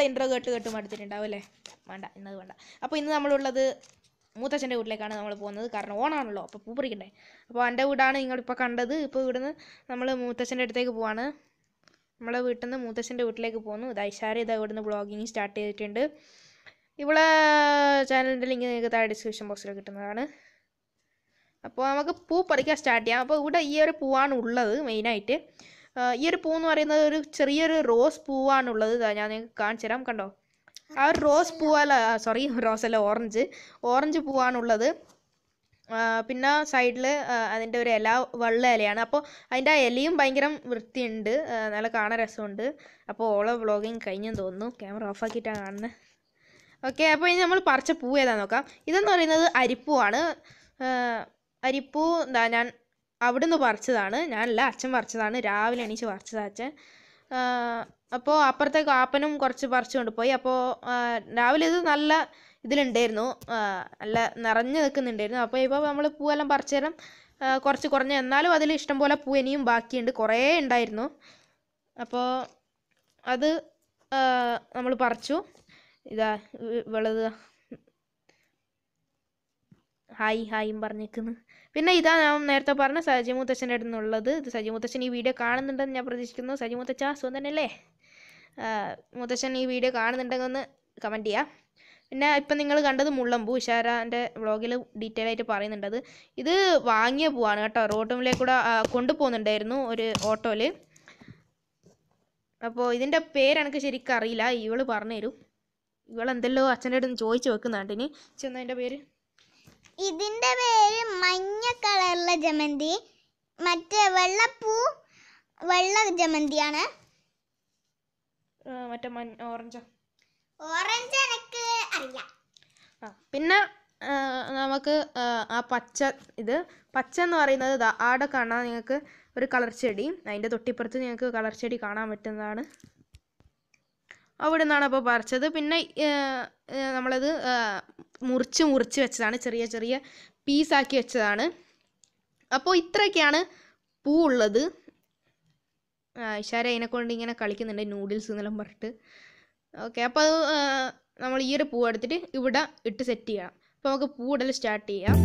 intro കേട്ട് കേട്ട് മടുത്തിട്ടുണ്ടാവും അല്ലേ വേണ്ട ഇന്നത് വേണ്ട അപ്പോൾ ഇന്ന് നമ്മളുള്ളത് മൂത്തച്ഛൻ്റെ വീട്ടിലേക്കാണ് നമ്മൾ പോകുന്നത് കാരണം ഓണാണല്ലോ അപ്പോൾ പൂ പറിക്കണ്ടേ അപ്പോൾ എൻ്റെ വീടാണ് നിങ്ങളിപ്പോൾ കണ്ടത് ഇപ്പോൾ ഇവിടുന്ന് നമ്മൾ മൂത്തച്ഛൻ്റെ അടുത്തേക്ക് പോവാണ് നമ്മളെ വീട്ടിൽ നിന്ന് മൂത്തച്ഛൻ്റെ വീട്ടിലേക്ക് പോകുന്നു ഇത് ഐഷാര ഇതാ ഇവിടുന്ന് ബ്ലോഗിങ് സ്റ്റാർട്ട് ചെയ്തിട്ടുണ്ട് ഇവളെ ചാനലിൻ്റെ ലിങ്ക് നിങ്ങൾക്ക് താഴെ ഡിസ്ക്രിപ്ഷൻ ബോക്സിൽ കിട്ടുന്നതാണ് അപ്പോൾ നമുക്ക് പൂ പറിക്കാൻ സ്റ്റാർട്ട് ചെയ്യാം അപ്പോൾ ഇവിടെ ഈ ഒരു പൂവാണ് ഉള്ളത് മെയിനായിട്ട് ഈ ഒരു പൂ എന്ന് പറയുന്നത് ഒരു ചെറിയൊരു റോസ് പൂവാണുള്ളത് ഇതാ ഞാൻ നിങ്ങൾക്ക് കാണിച്ചു തരാം കണ്ടോ ആ ഒരു റോസ് പൂവല്ല സോറി റോസ് അല്ല ഓറഞ്ച് ഓറഞ്ച് പൂവാണുള്ളത് ആ, പിന്നെ സൈഡിൽ അതിൻ്റെ ഒരു ഇല വെള്ള ഇലയാണ് അപ്പോൾ അതിൻ്റെ ആ ഇലയും ഭയങ്കര വൃത്തിയുണ്ട് ആ, നല്ല കാണാൻ രസമുണ്ട് അപ്പോൾ ഓളെ വ്ളോഗിങ് കഴിഞ്ഞെന്ന് തോന്നുന്നു ക്യാമറ ഓഫാക്കിയിട്ടാണ് കാണുന്നത് ഓക്കെ അപ്പോൾ ഇനി നമ്മൾ പറിച്ച പൂ ഏതാന്ന് നോക്കാം ഇതെന്ന് പറയുന്നത് അരിപ്പൂവാണ് ആ, അരിപ്പൂ എന്താ ഞാൻ അവിടുന്ന് പറിച്ചതാണ് ഞാനല്ല അച്ഛൻ പറിച്ചതാണ് രാവിലെ എണീച്ച് പറിച്ചതാണ് അച്ഛൻ അപ്പോൾ അപ്പുറത്തേക്ക് ആപ്പനും കുറച്ച് പറിച്ചു കൊണ്ടുപോയി അപ്പോൾ രാവിലെ ഇത് നല്ല ഇതിലുണ്ടായിരുന്നു ആ, നല്ല നിറഞ്ഞു നിൽക്കുന്നുണ്ടായിരുന്നു അപ്പോൾ ഇപ്പോൾ നമ്മൾ പൂവെല്ലാം പറിച്ചു തരാം ആ, കുറച്ച് കുറഞ്ഞ് എന്നാലും അതിൽ ഇഷ്ടംപോലെ പൂ ഇനിയും ബാക്കിയുണ്ട് കുറേ ഉണ്ടായിരുന്നു അപ്പോൾ അത് നമ്മൾ പറിച്ചു ഇതാ ഇ- ഇവളത് ഹായ് ഹായും പറഞ്ഞേക്കുന്നു പിന്നെ ഇതാ ഞാൻ നേരത്തെ പറഞ്ഞ സജി മുത്തച്ഛൻ്റെ അടുത്ത് നിന്നുള്ളത് ഇത് സജി മുത്തച്ഛൻ ഈ വീഡിയോ കാണുന്നുണ്ടെന്ന് ഞാൻ പ്രതീക്ഷിക്കുന്നു സജി മുത്തച്ഛ സുഖം തന്നെയല്ലേ ആ, മുത്തച്ഛൻ ഈ വീഡിയോ കാണുന്നുണ്ടെങ്കിൽ ഒന്ന് കമൻറ്റ് ചെയ്യാം പിന്നെ ഇപ്പം നിങ്ങൾ കണ്ടത് മുള്ളമ്പൂ ഇഷാരാൻ്റെ വ്ളോഗിൽ ഡീറ്റെയിൽ ആയിട്ട് പറയുന്നുണ്ട് അത് ഇത് വാങ്ങിയ പൂവാണ് കേട്ടോ റോട്ടുമിലേക്ക് കൂടെ ആ, കൊണ്ടുപോകുന്നുണ്ടായിരുന്നു ഒരു ഓട്ടോയിൽ അപ്പോൾ ഇതിൻ്റെ പേര് എനിക്ക് ശരിക്കും അറിയില്ല ഇവള് പറഞ്ഞു തരും ഇവളെന്തല്ലോ അച്ഛൻ്റെ അടുത്ത് ചോദിച്ചു വെക്കുന്നുണ്ട് ഇനി ചെന്നതിൻ്റെ പേര് ഇതിന്റെ പേര് മഞ്ഞ കളറിലെ ജമന്തി മറ്റേ വെള്ളപ്പൂ വെള്ള ജമന്തിയാണ് ആ, മറ്റേ മഞ്ഞ ഓറഞ്ചോ ഓറഞ്ച് എനിക്ക് അറിയാം ആ പിന്നെ ആ, നമുക്ക് ആ, ആ പച്ച ഇത് പച്ച എന്ന് പറയുന്നത് ദാ ആടെ കാണാൻ നിങ്ങൾക്ക് ഒരു കളർ ചെടി അതിൻ്റെ തൊട്ടിപ്പുറത്ത് നിങ്ങൾക്ക് കളർ ചെടി കാണാൻ പറ്റുന്നതാണ് അവിടെ നിന്നാണ് അപ്പോൾ പറിച്ചത് പിന്നെ ആ, ആ, നമ്മളത് ആ, മുറിച്ച് മുറിച്ച് വെച്ചതാണ് ചെറിയ ചെറിയ പീസാക്കി വെച്ചതാണ് അപ്പോൾ ഇത്രയൊക്കെയാണ് പൂ ഉള്ളത് ഇഷാര അതിനെ കൊണ്ട് ഇങ്ങനെ കളിക്കുന്നുണ്ട് നൂഡിൽസ് എന്നെല്ലാം പറഞ്ഞിട്ട് ഓക്കെ അപ്പോൾ അത് ആ, നമ്മൾ ഈ ഒരു പൂ എടുത്തിട്ട് ഇവിടെ ഇട്ട് സെറ്റ് ചെയ്യണം അപ്പോൾ നമുക്ക് പൂവിടൽ സ്റ്റാർട്ട് ചെയ്യാം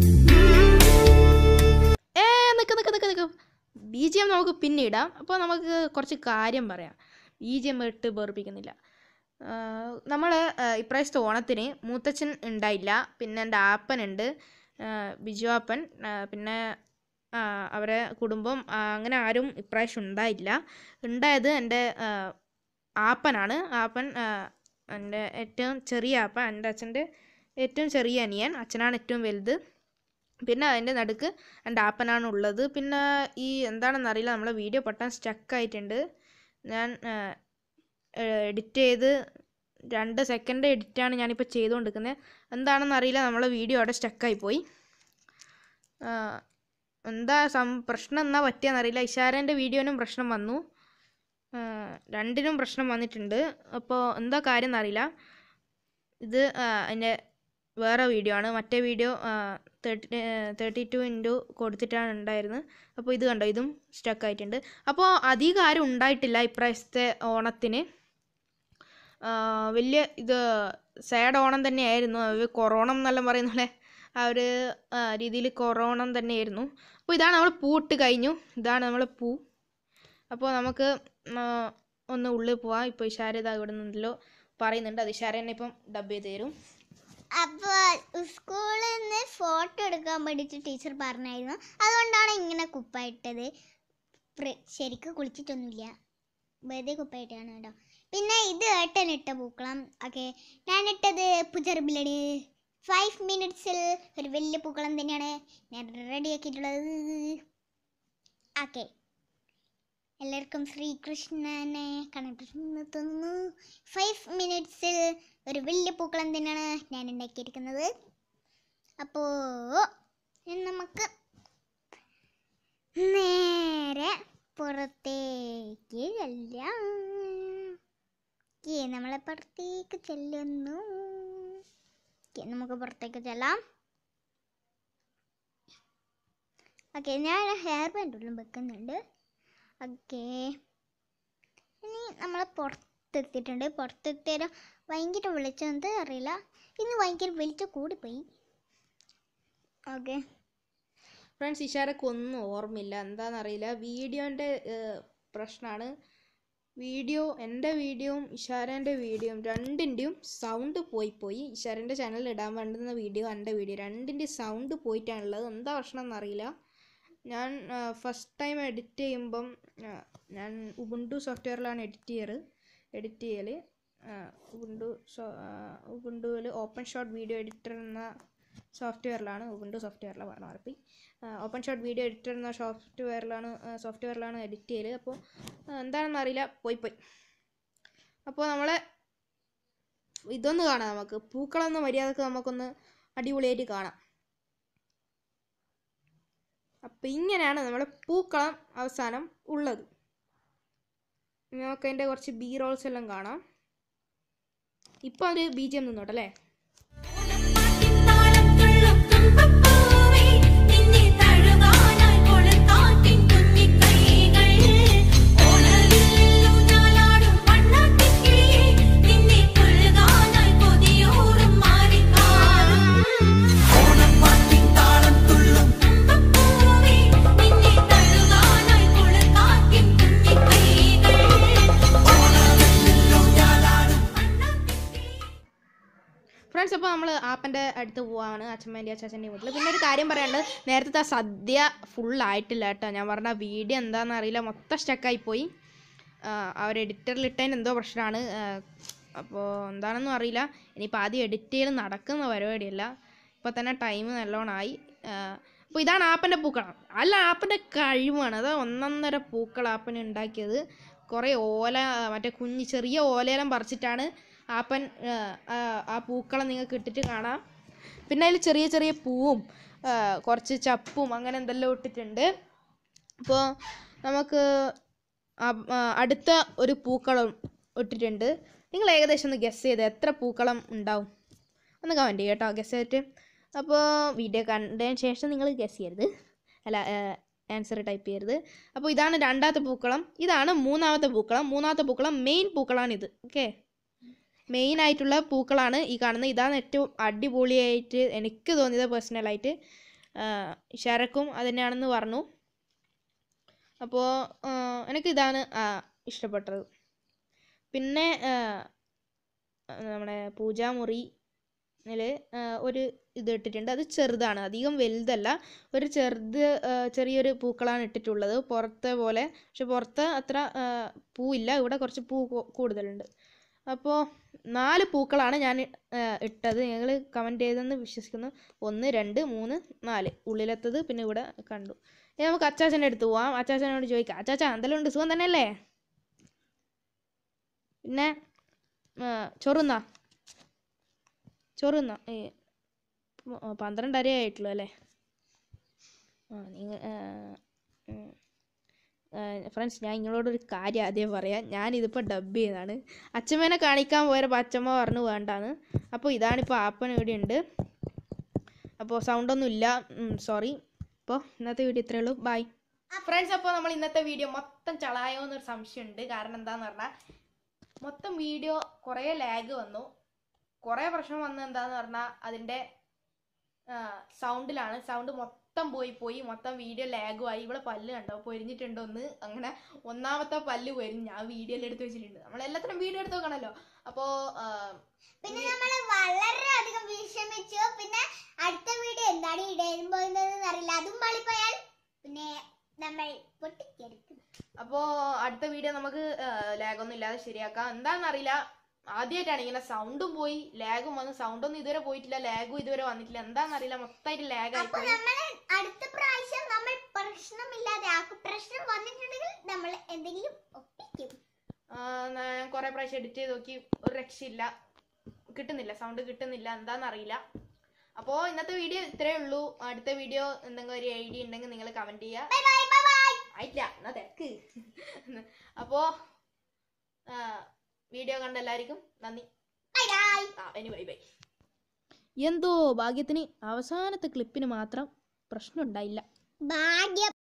ഏ നിൽക്ക് നിൽക്ക് നിൽക്ക് നിൽക്ക് ബി ജി എം നമുക്ക് പിന്നെ ഇടാം അപ്പോൾ നമുക്ക് കുറച്ച് കാര്യം പറയാം ബി ജി എം ഇട്ട് ബോർപ്പിക്കുന്നില്ല നമ്മൾ ഇപ്രാവശ്യത്തെ ഓണത്തിന് മൂത്തച്ഛൻ ഉണ്ടായില്ല പിന്നെ എൻ്റെ ആപ്പനുണ്ട് ബിജു ആപ്പൻ ആ, പിന്നെ ആ, അവരെ കുടുംബം ആ, അങ്ങനെ ആരും ഇപ്രാവശ്യം ഉണ്ടായില്ല ഉണ്ടായത് എൻ്റെ ആ, ആപ്പനാണ് ആപ്പൻ ആ, എൻ്റെ ഏറ്റവും ചെറിയ ആപ്പൻ എൻ്റെ അച്ഛൻ്റെ ഏറ്റവും ചെറിയ അനിയൻ അച്ഛനാണ് ഏറ്റവും വലുത് പിന്നെ അതിൻ്റെ നടുക്ക് എൻ്റെ ആപ്പനാണ് ഉള്ളത് പിന്നെ ഈ എന്താണെന്ന് അറിയില്ല നമ്മളെ വീഡിയോ പൊട്ടാൻ സ്റ്റക്കായിട്ടുണ്ട് ഞാൻ എഡിറ്റ് ചെയ്ത് രണ്ട് സെക്കൻഡ് എഡിറ്റാണ് ഞാനിപ്പോൾ ചെയ്തുകൊണ്ടിരിക്കുന്നത് എന്താണെന്ന് അറിയില്ല നമ്മളെ വീഡിയോ അവിടെ സ്റ്റക്കായി പോയി ആ, എന്താ സം പ്രശ്നം എന്നാ പറ്റിയെന്നറിയില്ല ഇഷാരൻ്റെ വീഡിയോനും പ്രശ്നം വന്നു ആ, രണ്ടിനും പ്രശ്നം വന്നിട്ടുണ്ട് അപ്പോൾ എന്താ കാര്യം എന്നറിയില്ല ഇത് ആ, അതിൻ്റെ വേറെ വീഡിയോ ആണ് മറ്റേ video thirty thirty two into കൊടുത്തിട്ടാണ് ഉണ്ടായിരുന്നത് അപ്പോൾ ഇത് കണ്ടോ ഇതും സ്റ്റക്ക് ആയിട്ടുണ്ട് അപ്പോൾ അധികം ആരും ഉണ്ടായിട്ടില്ല ഇപ്രാവശ്യത്തെ ഓണത്തിന് ആ, വലിയ ഇത് സാഡ് ഓണം തന്നെയായിരുന്നു അത് കൊറോണം എന്നെല്ലാം പറയുന്ന പോലെ ആ ഒരു രീതിയിൽ കൊറോണം തന്നെയായിരുന്നു അപ്പോൾ ഇതാണ് നമ്മൾ പൂ ഇട്ട് കഴിഞ്ഞു ഇതാണ് നമ്മളെ പൂ അപ്പോൾ നമുക്ക് ആ, ഒന്ന് ഉള്ളിൽ പോവാം ഇപ്പോൾ ഇഷാര ഇതാ ഇവിടെ നിന്നല്ലോ പറയുന്നുണ്ട് അത് ഇഷാര തന്നെ ഇപ്പം ഡബ് ചെയ്ത് തരും അപ്പൊ സ്കൂളിൽ നിന്ന് ഫോട്ടോ എടുക്കാൻ വേണ്ടിയിട്ട് ടീച്ചർ പറഞ്ഞായിരുന്നു അതുകൊണ്ടാണ് ഇങ്ങനെ കുപ്പായിട്ടത് പ്ര- ശരിക്കും കുളിച്ചിട്ടൊന്നുമില്ല വെറുതെ കുപ്പായിട്ടാണ് കേട്ടോ പിന്നെ ഇത് ഏട്ടൻ ഇട്ട പൂക്കളം ഓക്കെ ഞാൻ ഇട്ടത് പുജർബിലാണ് ഫൈവ് മിനിറ്റ്സിൽ ഒരു വലിയ പൂക്കളം തന്നെയാണ് ഞാൻ റെഡി ആക്കിയിട്ടുള്ളത് ഓക്കെ എല്ലാവർക്കും ശ്രീകൃഷ്ണനെ കണ്ടിട്ടെന്ന് തോന്നുന്നു ഫൈവ് മിനിറ്റ്സിൽ ഒരു വലിയ പൂക്കളം തന്നെയാണ് ഞാൻ ഉണ്ടാക്കിയിരിക്കുന്നത് അപ്പോൾ നമുക്ക് നേരെ പുറത്തേക്ക് ചെല്ലാം ഓക്കേ, നമ്മളെ പുറത്തേക്ക് ചെല്ലുന്നു ഓക്കേ, നമുക്ക് പുറത്തേക്ക് ചെല്ലാം ഓക്കെ ഞാൻ ഹെയർ ബാൻഡ് ഉള്ളും വെക്കുന്നുണ്ട് ഓക്കെ ഇനി നമ്മൾ പുറത്ത് പുറത്തെത്തിയിട്ടുണ്ട് പുറത്തെത്തിയാലും ഭയങ്കര വെളിച്ചം എന്താ അറിയില്ല ഇന്ന് ഭയങ്കര വെളിച്ചം കൂടിപ്പോയി ഓക്കെ ഫ്രണ്ട്സ് ഇഷാരക്ക് ഒന്നും ഓർമ്മയില്ല എന്താണെന്നറിയില്ല വീഡിയോൻ്റെ പ്രശ്നമാണ് വീഡിയോ എൻ്റെ വീഡിയോയും ഇഷാരൻ്റെ വീഡിയോയും രണ്ടിൻ്റെയും സൗണ്ട് പോയി പോയി ഇഷാരൻ്റെ ചാനലിൽ ഇടാൻ വേണ്ടുന്ന വീഡിയോ എൻ്റെ വീഡിയോ രണ്ടിൻ്റെ സൗണ്ട് പോയിട്ടാണുള്ളത് എന്താ പ്രശ്നം എന്നറിയില്ല ഞാൻ ഫസ്റ്റ് ടൈം എഡിറ്റ് ചെയ്യുമ്പം ആ, ഞാൻ ഉബുണ്ടു സോഫ്റ്റ്വെയറിലാണ് എഡിറ്റ് ചെയ്യാറ് എഡിറ്റ് ചെയ്യൽ ഉബുണ്ടു ഉബുണ്ടുവിൽ ഓപ്പൺ ഷോട്ട് വീഡിയോ എഡിറ്റർ എന്ന സോഫ്റ്റ്വെയറിലാണ് ഉബുണ്ടു സോഫ്റ്റ്വെയറിലാണ് പറഞ്ഞു മാറിപ്പോയി ഓപ്പൺ ഷോട്ട് വീഡിയോ എഡിറ്റർ എന്ന സോഫ്റ്റ്വെയറിലാണ് സോഫ്റ്റ്വെയറിലാണ് എഡിറ്റ് ചെയ്യൽ അപ്പോൾ എന്താണെന്ന് അറിയില്ല പോയി പോയി അപ്പോൾ നമ്മളെ ഇതൊന്ന് കാണാം നമുക്ക് പൂക്കളെന്ന മര്യാദക്ക് നമുക്കൊന്ന് അടിപൊളിയായിട്ട് കാണാം അപ്പം ഇങ്ങനെയാണ് നമ്മുടെ പൂക്കളം അവസാനം ഉള്ളത് ഇനി നമുക്ക് അതിൻ്റെ കുറച്ച് ബി റോൾസ് എല്ലാം കാണാം ഇപ്പം ഒരു ബി ജി എം നിന്നോട്ടല്ലേ താളം തുള്ളും തുമ്പപ്പൂവേ നിന്നെ തഴുകാനായി കൊളുത്താട്ടിൻ കുഞ്ഞിക്കൈകൾ ഓണവില്ലും ഞാലാടും വണ്ണാട്ടിക്കിളിയേ നിന്നെ കൊള്ളുകാനായി കൊതിയൂറും മാറിക്കാറും തുമ്പപ്പൂവേ നിന്നെ തഴുകാനായി കൊളുത്താട്ടിൻ കുഞ്ഞിക്കൈകൾ ഓണവില്ലും ഞാലാടും വണ്ണാട്ടിക്കിളിയേ ഫ്രണ്ട്സ് അപ്പോൾ നമ്മൾ ആപ്പൻ്റെ അടുത്ത് പോവാണ് അച്ഛമ്മേൻ്റെ അച്ചാച്ചൻ്റെ വീട്ടിൽ പിന്നെ ഒരു കാര്യം പറയാനുള്ളത് നേരത്തെ ആ സദ്യ ഫുള്ളായിട്ടില്ല കേട്ടോ ഞാൻ പറഞ്ഞ വീഡിയോ എന്താണെന്ന് അറിയില്ല മൊത്തം സ്റ്റക്കായി പോയി അവർ എഡിറ്ററിൽ ഇട്ടതിന് എന്തോ പ്രശ്നമാണ് അപ്പോൾ എന്താണെന്നും അറിയില്ല ഇനിയിപ്പോൾ ആദ്യം എഡിറ്റ് ചെയ്ത് നടക്കുന്ന പരിപാടിയല്ല ഇപ്പോൾ തന്നെ ടൈം നല്ലോണമായി അപ്പോൾ ഇതാണ് ആപ്പൻ്റെ പൂക്കളം അല്ല ആപ്പൻ്റെ കഴിവാണ് അത് ഒന്നൊന്നര പൂക്കൾ ആപ്പന് ഉണ്ടാക്കിയത് കുറേ ഓല മറ്റേ കുഞ്ഞ് ചെറിയ ഓലയെല്ലാം പറിച്ചിട്ടാണ് ആപ്പൻ ആ, ആ, ആ പൂക്കളം നിങ്ങൾക്ക് ഇട്ടിട്ട് കാണാം പിന്നെ അതിൽ ചെറിയ ചെറിയ പൂവും ആ, കുറച്ച് ചപ്പും അങ്ങനെ എന്തെല്ലാം ഇട്ടിട്ടുണ്ട് അപ്പോൾ നമുക്ക് ആ- ആ, അടുത്ത ഒരു പൂക്കളം ഇട്ടിട്ടുണ്ട് നിങ്ങൾ ഏകദേശം ഒന്ന് ഗസ് ചെയ്ത് എത്ര പൂക്കളം ഉണ്ടാവും ഒന്ന് കമൻറ്റ് ചെയ്യും കേട്ടോ ഗസ് ചെയ്തിട്ട് അപ്പോൾ വീഡിയോ കണ്ടതിന് ശേഷം നിങ്ങൾ ഗസ് ചെയ്യരുത് അല്ല ആൻസർ ടൈപ്പ് ചെയ്യരുത് അപ്പോൾ ഇതാണ് രണ്ടാമത്തെ പൂക്കളം ഇതാണ് മൂന്നാമത്തെ പൂക്കളം മൂന്നാമത്തെ പൂക്കളം മെയിൻ പൂക്കളാണിത് ഓക്കെ മെയിൻ ആയിട്ടുള്ള പൂക്കളാണ് ഈ കാണുന്നത് ഇതാണ് ഏറ്റവും അടിപൊളിയായിട്ട് എനിക്ക് തോന്നിയത് പേഴ്സണലായിട്ട് ശരക്കും അത് തന്നെയാണെന്ന് പറഞ്ഞു അപ്പോൾ എനിക്ക് ഇതാണ് ആ, ഇഷ്ടപ്പെട്ടത് പിന്നെ ആ, നമ്മുടെ പൂജാമുറി ിൽ ഒരു ഇത് ഇട്ടിട്ടുണ്ട് അത് ചെറുതാണ് അധികം വലുതല്ല ഒരു ചെറുത് ആ, ചെറിയൊരു പൂക്കളാണ് ഇട്ടിട്ടുള്ളത് പുറത്തെ പോലെ പക്ഷെ പുറത്ത് അത്ര ആ, പൂവില്ല ഇവിടെ കുറച്ച് പൂ കൂ- കൂടുതലുണ്ട് അപ്പോൾ നാല് പൂക്കളാണ് ഞാൻ ആ, ഇട്ടത് നിങ്ങൾ കമൻറ്റ് ചെയ്തെന്ന് വിശ്വസിക്കുന്നു ഒന്ന് രണ്ട് മൂന്ന് നാല് ഉള്ളിലെത്തത് പിന്നെ ഇവിടെ കണ്ടു ഇനി നമുക്ക് അച്ചാച്ചൻ്റെ അടുത്ത് പോവാം അച്ചാച്ചനോട് ചോദിക്കാം അച്ചാച്ച എന്തെല്ലാം ഉണ്ട് സുഖം തന്നെയല്ലേ പിന്നെ ആ, ചോറുന്നാ ചോറുന്നാ ഏ പ- പന്ത്രണ്ടര ആയിട്ടുള്ളൂ അല്ലേ ആ നിങ്ങൾ ഫ്രണ്ട്സ് ഞാൻ നിങ്ങളോടൊരു കാര്യം ആദ്യം പറയാം ഞാനിതിപ്പോൾ ഡബ് ചെയ്തതാണ് അച്ഛമ്മേനെ കാണിക്കാൻ പോയപ്പോൾ അച്ഛമ്മ പറഞ്ഞു വേണ്ടാന്ന് അപ്പോൾ ഇതാണിപ്പോൾ ആപ്പൻ ഇവിടെ ഉണ്ട് അപ്പോൾ സൗണ്ടൊന്നും ഇല്ല സോറി അപ്പോൾ ഇന്നത്തെ വീഡിയോ ഇത്രയേ ഉള്ളൂ ബൈ ഫ്രണ്ട്സ് അപ്പോൾ നമ്മൾ ഇന്നത്തെ വീഡിയോ മൊത്തം ചളായോ എന്നൊരു സംശയമുണ്ട് കാരണം എന്താന്ന് പറഞ്ഞാൽ മൊത്തം വീഡിയോ കുറേ ലാഗ് വന്നു കുറേ പ്രശ്നം വന്നത് എന്താന്ന് പറഞ്ഞാൽ അതിൻ്റെ സൗണ്ടിലാണ് സൗണ്ട് മൊത്തം പോയി പോയി മൊത്തം വീഡിയോ ലാഗുമായി ഇവിടെ പല്ല് കണ്ടോ പൊരിഞ്ഞിട്ടുണ്ടോ ഒന്ന് അങ്ങനെ ഒന്നാമത്തെ പല്ല് പൊരിഞ്ഞ് ഞാൻ വീഡിയോയിൽ എടുത്ത് വെച്ചിട്ടുണ്ട് നമ്മൾ എല്ലാത്തിനും വീഡിയോ എടുത്ത് വെക്കണമല്ലോ അപ്പോൾ പിന്നെ നമ്മൾ വളരെയധികം വിഷമിച്ചു പിന്നെ അടുത്ത വീഡിയോ എന്താണ് ഇടാൻ പോകുന്നത് അറിയില്ല അതും പാളിപ്പോയാൽ പിന്നെ നമ്മൾ പൊട്ടിക്കെടുക്കും അപ്പോൾ അടുത്ത വീഡിയോ നമുക്ക് ലാഗൊന്നും ഇല്ലാതെ ശരിയാക്കാം എന്താണെന്ന് അറിയില്ല ആദ്യമായിട്ടാണ് ഇങ്ങനെ സൗണ്ടും പോയി ലാഗും വന്നു സൗണ്ടൊന്നും ഇതുവരെ പോയിട്ടില്ല ലാഗും ഇതുവരെ വന്നിട്ടില്ല എന്താണെന്ന് അറിയില്ല മൊത്തമായിട്ട് ലാഗ് അപ്പൊ ആയിപ്പോയി നമ്മൾ അടുത്ത പ്രാവശ്യം നമ്മൾ പ്രശ്നമില്ലാതെ ആക്കും പ്രശ്നം വന്നിട്ടുണ്ടെങ്കിൽ നമ്മൾ എന്തെങ്കിലും ഒപ്പിക്കും ആ, ഞാൻ കുറേ പ്രാവശ്യം എഡിറ്റ് ചെയ്ത് നോക്കി ഒരു രക്ഷയില്ല കിട്ടുന്നില്ല സൗണ്ട് കിട്ടുന്നില്ല എന്താണെന്ന് അറിയില്ല അപ്പോൾ ഇന്നത്തെ വീഡിയോ ഇത്രയേ ഉള്ളൂ അടുത്ത വീഡിയോ എന്തെങ്കിലും ഒരു ഐഡിയ ഉണ്ടെങ്കിൽ നിങ്ങൾ കമൻറ്റ് ചെയ്യുക ബൈ ബൈ ബൈ ബൈ ആയിട്ടില്ല എന്നാ തിരക്ക് അപ്പോൾ വീഡിയോ കണ്ട എല്ലാവർക്കും നന്ദി ബൈ ബൈ ആ ഇനി ബൈ ബൈ എന്തോ ഭാഗ്യത്തിന് അവസാനത്തെ ക്ലിപ്പിന് മാത്രം പ്രശ്നം ഉണ്ടായില്ല ഭാഗ്യം